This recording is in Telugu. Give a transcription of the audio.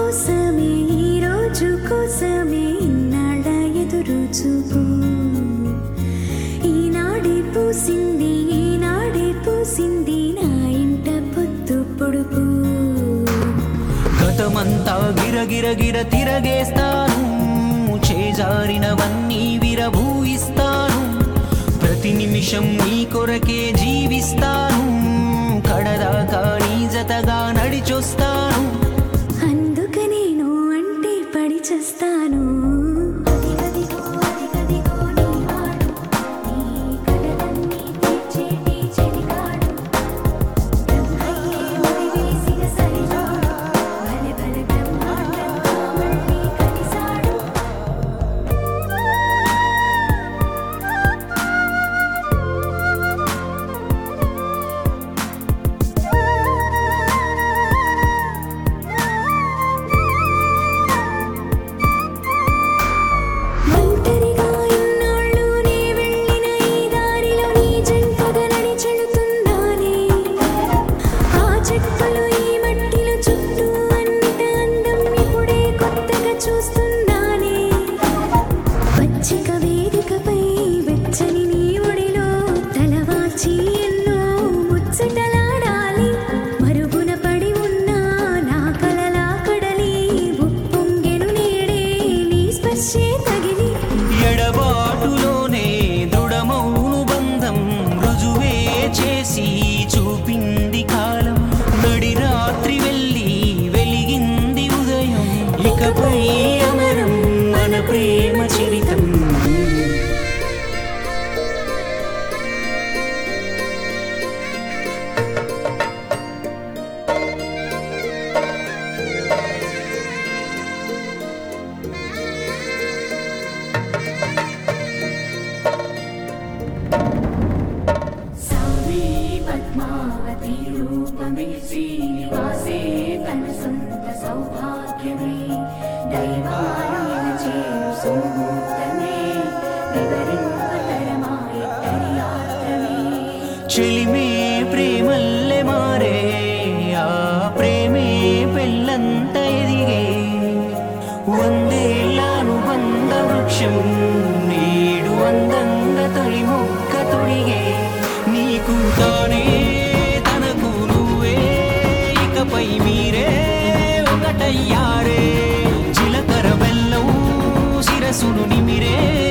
కోసమే ఈ రోజు కోసమే ఇన్నాళ్ళ ఎదురు చూపు ఈనాడే పూసింది ఈనాడే పూసింది నా ఇంట పొద్దు పొడుపు గతమంతా గిరగిర గిర తిరగేస్తాను చేజారినవన్నీ విరభూయిస్తాను ప్రతి నిమిషం నీ కొరకే జీవిస్తాను కడదాకా నీ జతగా నడిచొస్తాను అందుకనే నువ్వు అంటే పడి చేస్తాను అదిగదిగో అదిగదిగో నీ వాడు నీ కలలన్నీ తీర్చేటి చెలికాడు బ్రహ్మయ్యే ముడివేసిన సరిజోడు భలే భలే బ్రహ్మాండంగా మళ్ళీ కలిసాడు ఒంటరిగా ఇన్నాళ్ళు నీ వెళ్ళిన ఈ దారిలో నీ జంటగా నడిచెడుతున్నానే ఆ చెట్టులు ఈ మట్టిలో చుట్టూ అంత అందం ఇప్పుడే కొత్తగా చూస్తున్నానే పచ్చిక వేదికపై వెచ్చని నీ ఒడిలో తలవాచి ఎన్నో ముచ్చటలాడాలి మరుగున పడి ఉన్న నా కలలా కడలి ఉప్పొంగెను నేడే నీ స్పర్శే తగిలి ఎడబాటులోనే దృఢమౌను బంధం రుజువే చేసి చూపింది కాలం నడి రాత్రి వెళ్ళి వెలిగింది ఉదయం ఇకపై అమరం మన ప్రేమ చరితం సౌరీ పద్మావతి రూపమే శ్రీనివాసే తన సొంత సౌభాగ్యమే దైవాలయన చేరు సుముహూర్తమే వివరింపతరమాయత్తరి యాత్రమే చెలిమే ప్రేమల్లె మారే ఆ ప్రేమే పెళ్ళంత ఎదిగే వందేళ్ళను బంద వృక్షం నేడు అందంగా తొలి మొక్క తొడిగే నీకు తానే తనకు నువ్వే ఇకపై మీరే ఒకటయ్యారే చిలకర బెల్లం శిరసును నిమిరే